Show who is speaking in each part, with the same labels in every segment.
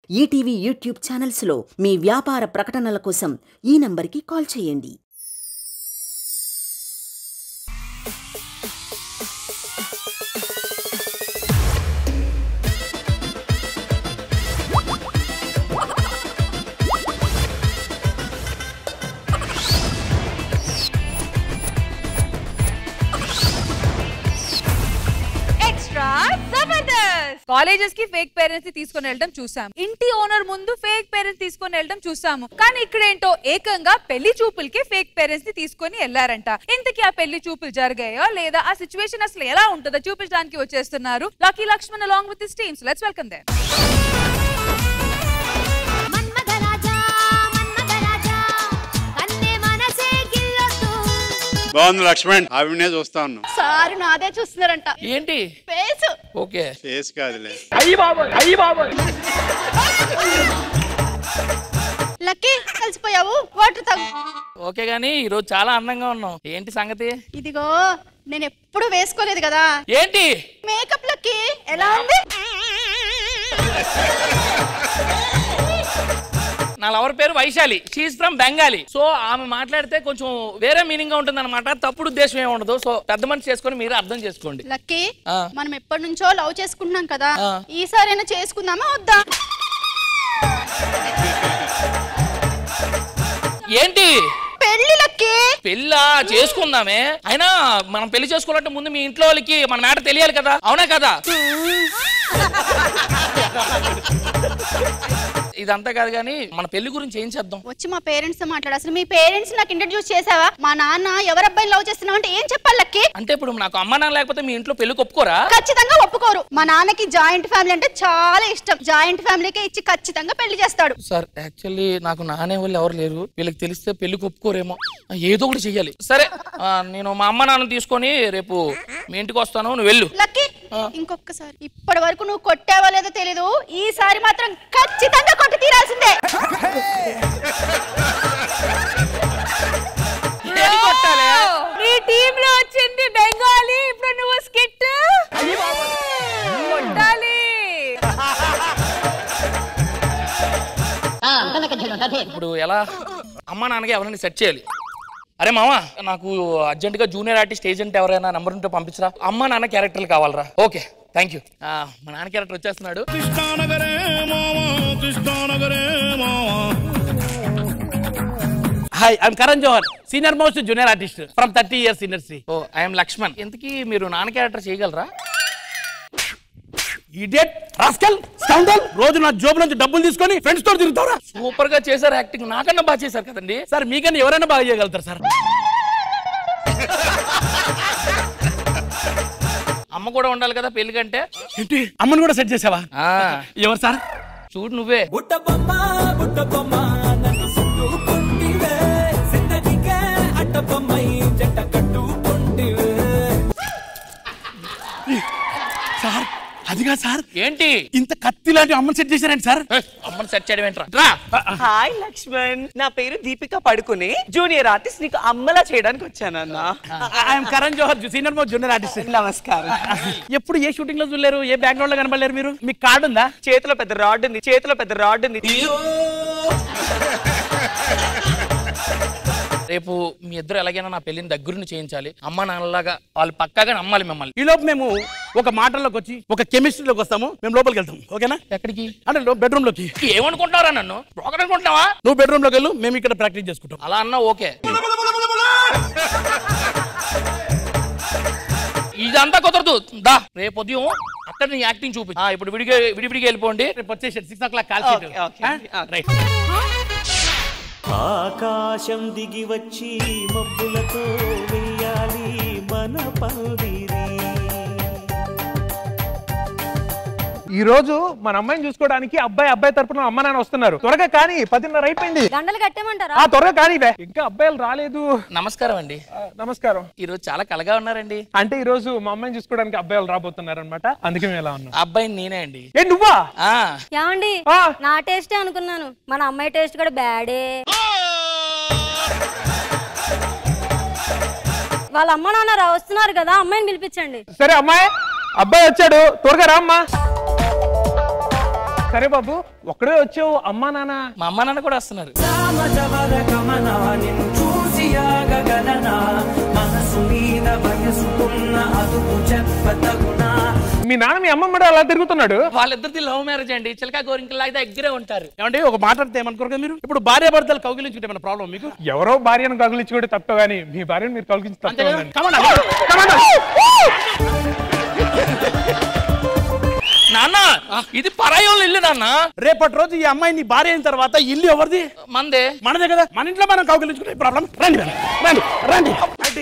Speaker 1: ETV YouTube ఛానల్స్లో మీ వ్యాపార ప్రకటనల కోసం ఈ నంబర్కి కాల్ చేయండి
Speaker 2: ఎక్స్ట్రా జబర్దస్త్ కాలేజెస్ కి ఫేక్ పేరెంట్స్ ని తీసుకొని వెళ్ళడం చూసాం ఇంటి ఓనర్ ముందు ఫేక్ పేరెంట్స్ తీసుకొని వెళ్ళడం చూసాము కానీ ఇక్కడ ఏంటో ఏకంగా పెళ్లి చూపులకి ఫేక్ పేరెంట్స్ ని తీసుకొని వెళ్ళారంట ఇంతకీ ఆ పెళ్లి చూపులు జరిగాయో లేదా ఆ సిచ్యువేషన్ అసలు ఎలా ఉంటుందో చూపించడానికి వచ్చేస్తున్నారు Lucky Lakshman along with his teams let's welcome them
Speaker 3: మన్మథరాజా మన్మథరాజా కన్నే మనసే గిల్లొద్దు
Speaker 4: బాగుంది లక్ష్మణ్ ఆవిడనే చూస్తా ఉన్నాం
Speaker 5: సారు నాదే చూస్తున్నారంట
Speaker 6: ఏంటి
Speaker 5: ఫేస్
Speaker 6: ఓకే
Speaker 4: ఫేస్ కాదులే
Speaker 5: లక్కీ కలిసిపోయావు వాటర్ తాగు
Speaker 6: ఓకే గానీ ఈరోజు చాలా అందంగా ఉన్నావు ఏంటి సంగతి
Speaker 5: ఇదిగో నేను ఎప్పుడు వేసుకోలేదు కదా
Speaker 6: ఏంటి
Speaker 5: మేకప్ లక్కీ ఎలా ఉంది
Speaker 6: నా లవర్ పేరు Vaishali she's from Bengali so ఆమె మాట్లాడితే కొంచెం వేరే మీనింగ్ గా ఉంటుంది అనమాట తప్పుడు ఉద్దేశం ఏమి ఉండదు సో పెద్ద మనిషి చేసుకొని మీరు అర్థం చేసుకోండి
Speaker 5: లక్కీ
Speaker 6: ఆ.
Speaker 5: మనం ఎప్పటి నుంచో లవ్ చేసుకుంటున్నాం కదా
Speaker 6: ఆ.
Speaker 5: ఈసారైనా చేసుకుందామా వద్దా
Speaker 6: ఏంటి
Speaker 5: పెళ్లి లక్కీ
Speaker 6: పెళ్ళా చేసుకుందామే అయినా మనం పెళ్లి చేసుకోవాలంటే ముందు మీ ఇంట్లో వాళ్ళకి మన మాట తెలియాలి కదా అవునా కదా ఇదంతా కాదు కానీ మన పెళ్లి గురించి ఏం చేద్దాం
Speaker 5: వచ్చి మా పేరెంట్స్ తో మాట్లాడు అసలు మీ పేరెంట్స్ నాకు ఇంట్రడ్యూస్ చేసావా మా నాన్న ఎవరు అబ్బాయిని లవ్ చేస్తున్నావు అంటే ఏం చెప్పాలి లక్కీ
Speaker 6: అంటే ఇప్పుడు నాకు అమ్మ నాన్న లేకపోతే మీ ఇంట్లో పెళ్లి ఒప్పుకోరా
Speaker 5: ఖచ్చితంగా ఒప్పుకోరు మా నాన్నకి జాయింట్ ఫ్యామిలీ అంటే చాలా ఇష్టం జాయింట్ ఫ్యామిలీకి ఇచ్చి ఖచ్చితంగా పెళ్లి చేస్తాడు
Speaker 6: సార్ యాక్చువల్లీ నాకు నానే వాళ్ళు ఎవరు లేరు వీళ్ళకి తెలిస్తే పెళ్లికి ఒప్పుకోరేమో ఏదో ఒకటి చెయ్యాలి సరే ఆ, నేను మా అమ్మ నాన్న తీసుకొని రేపు మీ ఇంటికి వస్తాను నువ్వు వెళ్ళు
Speaker 5: లక్కీ ఇంకొకసారి ఇప్పటి వరకు నువ్వు కొట్టావో లేదో తెలీదు ఈసారి మాత్రం ఖచ్చితంగా కొట్టి తీరాల్సిందే
Speaker 6: ఏది కొట్టాలి?
Speaker 2: నీ టీమ్ లో వచ్చింది బెంగాలీ ఇప్పుడు నువ్వు స్కిట్ కొట్టాలి
Speaker 6: ఇప్పుడు ఎలా అమ్మ నాన్నకి ఎవరైనా సెట్ చేయాలి అరే మామ నాకు అర్జెంట్ గా జూనియర్ ఆర్టిస్ట్ ఏజెంట్ ఎవరైనా నంబర్ ఉంటే పంపించరా అమ్మ నాన్న క్యారెక్టర్లు కావాలరా ఓకే థ్యాంక్ యూ మా నాన్న క్యారెక్టర్ వచ్చేస్తున్నాడు
Speaker 7: కృష్ణానగరే మామ కృష్ణానగరే మామ
Speaker 8: hi I'm Karan Johar senior most junior artist from thirty years industry
Speaker 6: oh I'm Lakshman ఇంతకీ మీరు నాన్న క్యారెక్టర్ చేయగలరా
Speaker 8: ఇడియట్ రాస్కల్ స్కౌండల్ రోజు నా జోబు నుంచి డబ్బులు తీసుకొని ఫ్రెండ్స్ తో తిరుగుతారా
Speaker 6: సూపర్ గా చేశారు యాక్టింగ్ నాకన్నా బాగా చేశారు కదండి
Speaker 8: సార్ మీకన్నా ఎవరైనా బాగా చేయగలుగుతారు సార్
Speaker 6: అమ్మ కూడా ఉండాలి కదా పెళ్లి కంటే
Speaker 8: ఏంటి అమ్మని కూడా సెట్ చేసావా
Speaker 6: ఆ,
Speaker 8: ఎవరు సార్
Speaker 6: చూడు నువ్వే
Speaker 8: సార్ అదిగా సార్
Speaker 6: ఏంటి
Speaker 8: ఇంత కత్తి లాంటి అమ్మని సెట్ చేశారండి సార్
Speaker 6: ఏ, అమ్మని సెట్ చేయడం ఏంట్రా రా
Speaker 9: హాయ్ లక్ష్మణ్ నా పేరు దీపిక పడుకుని జూనియర్ ఆర్టిస్ట్ నీకు అమ్మలా చేయడానికి వచ్చానన్నా
Speaker 8: I'm Karan Johar senior most junior artist
Speaker 9: నమస్కారం
Speaker 8: ఎప్పుడు ఏ షూటింగ్ లో చూడలేరు ఏ బ్యాక్గ్రౌండ్ లో కనబడలేరు మీరు మీకు కార్డు ఉందా
Speaker 9: చేతిలో పెద్ద రాడ్ ఉంది చేతిలో పెద్ద రాడ్ ఉంది
Speaker 6: రేపు మీ ఇద్దరు ఎలాగైనా నా పెళ్లిని దగ్గరుండి చేయించాలి అమ్మ నాన్నలాగా వాళ్ళు పక్కాగా నమ్మాలి మిమ్మల్ని
Speaker 8: ఈ లోపు మేము ఒక మాటల్లోకి వచ్చి ఒక కెమిస్ట్రీలోకి వస్తాము మేము లోపలికి వెళ్తాం ఓకేనా
Speaker 6: ఎక్కడికి
Speaker 8: అంటే బెడ్రూమ్ లోకి
Speaker 6: ఏమనుకుంటారా నన్ను బ్రోకర్ అనుకుంటున్నావా
Speaker 8: నువ్వు బెడ్రూమ్ లోకి వెళ్ళు మేము ఇక్కడ ప్రాక్టీస్ చేసుకుంటాం
Speaker 6: అలా అన్నా ఓకే ఇదంతా కుదరదు దా రేపు ఉదయం అక్కడ నీ యాక్టింగ్ చూపి ఆ, ఇప్పుడు విడిగా విడివిడిగా వెళ్ళిపోండి
Speaker 8: రేపు వచ్చేసి six o'clock call
Speaker 9: Okay, okay, okay.
Speaker 8: Right
Speaker 10: ఆకాశం దిగి వచ్చి మబ్బులతో వెయ్యాలి మన పందిరి
Speaker 11: ఈ రోజు మన అమ్మాయిని చూసుకోవడానికి అబ్బాయి అబ్బాయి తరపున అమ్మ నాన్న వస్తున్నారు త్వరగా కానీ పదిన్నర అయిపోయింది
Speaker 5: దండలు కట్టేమంటారా
Speaker 11: ఆ త్వరగా కానీ ఇవే. ఇంకా అబ్బాయిలు రాలేదు
Speaker 6: నమస్కారం అండి
Speaker 11: ఆ, నమస్కారం
Speaker 6: ఈ రోజు చాలా కలగా ఉన్నారండి
Speaker 11: అంటే ఈ రోజు మా అమ్మాయిని చూసుకోవడానికి అబ్బాయిలు రాబోతున్నారు అనమాట అందుకే మేము ఎలా ఉన్నాం
Speaker 6: ఆ అబ్బాయి నేనే అండి
Speaker 11: ఏ నువ్వా
Speaker 6: ఆ
Speaker 5: ఏమండి
Speaker 11: ఆ.
Speaker 5: నా టేస్టే అనుకున్నాను మన అమ్మాయి టేస్ట్ కూడా బ్యాడే వాళ్ళ అమ్మ నాన్న రా వస్తున్నారు కదా అమ్మాయిని పిలిపించండి
Speaker 11: సరే అమ్మాయి అబ్బాయి వచ్చాడు త్వరగా రామ్మా సరే బాబు ఒక్కడే వచ్చావు అమ్మా నాన్న
Speaker 6: మా అమ్మ నాన్న కూడా వస్తున్నారు
Speaker 10: సామజవర గమన నిన్ను చూసి ఆగగలనా మనసు మీద వయసుకున్న అదుపు చెప్పతగునా
Speaker 11: మీ నాన్న మీ అమ్మమ్మ అలా తిరుగుతున్నాడు
Speaker 6: వాళ్ళిద్దరిది లవ్ మ్యారేజ్ అండి చిలక గోరింకలాగా దగ్గరే ఉంటారు
Speaker 8: ఏమండి ఒక మాట్లాడితే ఏమనుకోరు కదా మీరు ఇప్పుడు భార్య భర్తలు కౌగిలించుకుంటే మన ప్రాబ్లం మీకు
Speaker 11: ఎవరో భార్యను కగులించుకుంటే తప్ప కానీ మీ భార్యను మీరు కగులించి
Speaker 8: అంతే
Speaker 11: తప్ప
Speaker 8: కదా Come on, come on.
Speaker 6: నాన్న ఇది పరాయోళ్ళు ఇల్లు నాన్న
Speaker 8: రేపటి రోజు ఈ అమ్మాయి నీ భార్య అయిన తర్వాత ఈ ఇల్లు ఎవరిది
Speaker 6: మందే
Speaker 8: మనదే కదా మన ఇంట్లో మనం కౌగిలించుకుంటే ప్రాబ్లం రండి రండి, రండి రండి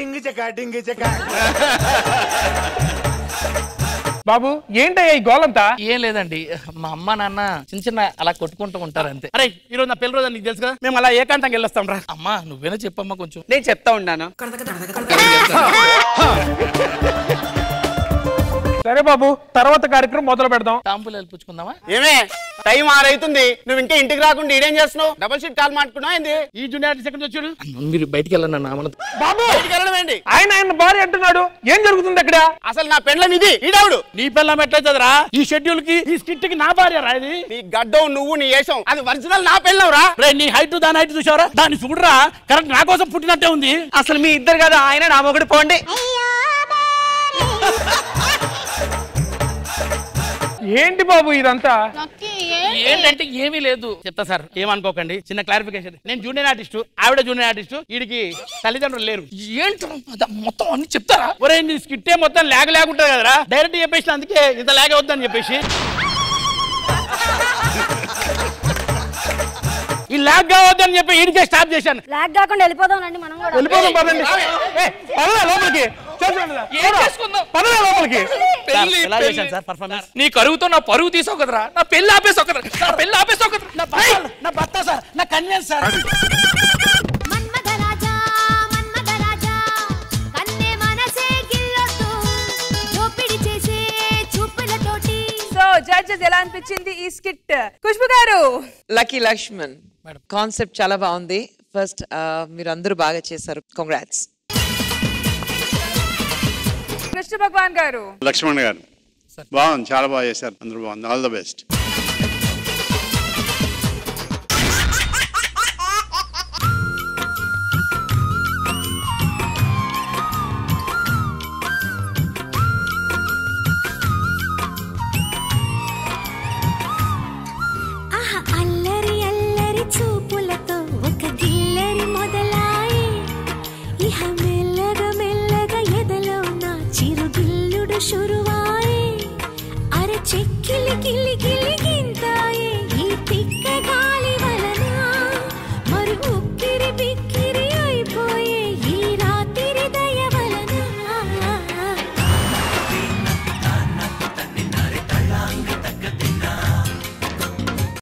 Speaker 11: బాబు ఏంటయ్యా ఈ గోలంతా
Speaker 6: ఏం లేదండి మా అమ్మ నాన్న చిన్న చిన్న అలా కొట్టుకుంటూ ఉంటారు అంతే
Speaker 8: అరే ఈ రోజు నా పెళ్లి రోజు అని నీకు తెలుసు కదా మేము అలా ఏకాంతంగా వెళ్ళొస్తాం రా
Speaker 6: అమ్మా నువ్వేనా చెప్పమ్మా కొంచెం
Speaker 9: నేను చెప్తా ఉన్నాను
Speaker 11: సరే బాబు తర్వాత కార్యక్రమం మొదలు పెడదాం
Speaker 6: తాంపులు వెళ్ళిపుచ్చుకుందామా
Speaker 12: ఏమే టైం ఆరైతుంది నువ్వు ఇంకా ఇంటికి రాకుండా ఈడేం చేస్తున్నావు డబుల్ షీట్ కాల్ మాట్టుకున్నావు ఏంది
Speaker 8: ఈ జూనియర్ సెకండ్ వచ్చాడు
Speaker 6: మీరు బయటికి వెళ్ళండి నా మన
Speaker 11: బాబు
Speaker 12: బయటికి వెళ్ళడం ఏంటి
Speaker 11: ఆయన ఆయన భార్య అంటున్నాడు ఏం జరుగుతుంది అక్కడ
Speaker 12: అసలు నా పెండ్లం ఇది ఈడావుడు
Speaker 8: నీ పిల్లం ఎట్లయితుందిరా ఈ షెడ్యూల్ కి ఈ స్కిట్ కి నా భార్య రా ఇది
Speaker 12: నీ గడ్డం నువ్వు నీ వేషం అది ఒరిజినల్ నా పెళ్ళం రా
Speaker 8: రే నీ హైట్ దాని హైట్ చూసావరా దాన్ని చూడరా కరెక్ట్ నా కోసం పుట్టినట్టే ఉంది
Speaker 9: అసలు మీ ఇద్దరు కదా ఆయన నా మొగుడు పోండి
Speaker 11: ఏంటి బాబు ఇదంతా
Speaker 6: ఏంటంటే ఏమీ లేదు
Speaker 8: చెప్తా సార్ ఏమనుకోకండి చిన్న క్లారిఫికేషన్ నేను జూనియర్ ఆర్టిస్ట్ ఆవిడ జూనియర్ ఆర్టిస్ట్ వీడికి తల్లిదండ్రులు లేరు
Speaker 6: ఏంటి మొత్తం అన్ని చెప్తారా
Speaker 8: ఒరే నీ స్కిట్టే మొత్తం లాగ్ లాగ్ ఉంటుంది కదరా డైరెక్ట్ చెప్పేసి అందుకే ఇంత లాగ్ అవుద్దని చెప్పేసి ఈ లాగ్ కావద్దని చెప్పి ఈడికే స్టాప్ చేశాను
Speaker 3: లాగ్ కాకుండా వెళ్ళిపోదాం మనం కూడా
Speaker 11: వెళ్ళిపోదాం పదండి ఏ, పదరా లోపలికి చూడండి.
Speaker 6: ఏం చేసుకుందాం
Speaker 11: పదరా లోపలికి
Speaker 6: పెళ్లి,
Speaker 8: ఎలా
Speaker 6: పెళ్లి.
Speaker 8: చేశాను సార్ పర్ఫార్మెన్స్
Speaker 6: నీ కరువుతో నా పరువు తీసావు కదరా నా పెళ్లి ఆపేసావు కదరా నా పెళ్లి ఆపేసావు కదరా
Speaker 8: నా భర్త నా భర్త సార్ నా కన్వీన్స్ సార్
Speaker 3: మన్మథరాజా మన్మథరాజా కన్నే మనసే గిల్లొద్దు దోపిడి చేసే చూపులతోటి
Speaker 2: సో జడ్జెస్ ఎలా అనిపించింది ఈ స్కిట్ ఖుష్బు గారు
Speaker 13: లక్కీ లక్ష్మణ్ కాన్సెప్ట్ చాలా బాగుంది ఫస్ట్ మీరు అందరూ బాగా చేశారు కంగ్రాట్స్
Speaker 2: కృష్ణ భగవాన్ గారు
Speaker 4: లక్ష్మణ్ గారు బాగుంది చాలా బాగా చేశారు అందరూ బాగుంది ఆల్ ద బెస్ట్
Speaker 3: ఆహా అల్లరి అల్లరి చూపులతో ఒక గిల్లరి మొదలాయి ఇహ మెల్లగా మెల్లగా ఎదలో నా చిరుగిల్లుడు షురువాయి అరే చెక్కిలి గిల్లి గిల్లి గింతాయి ఈ తిక్క గాలి వలన మరి ఉక్కిరి బిక్కిరి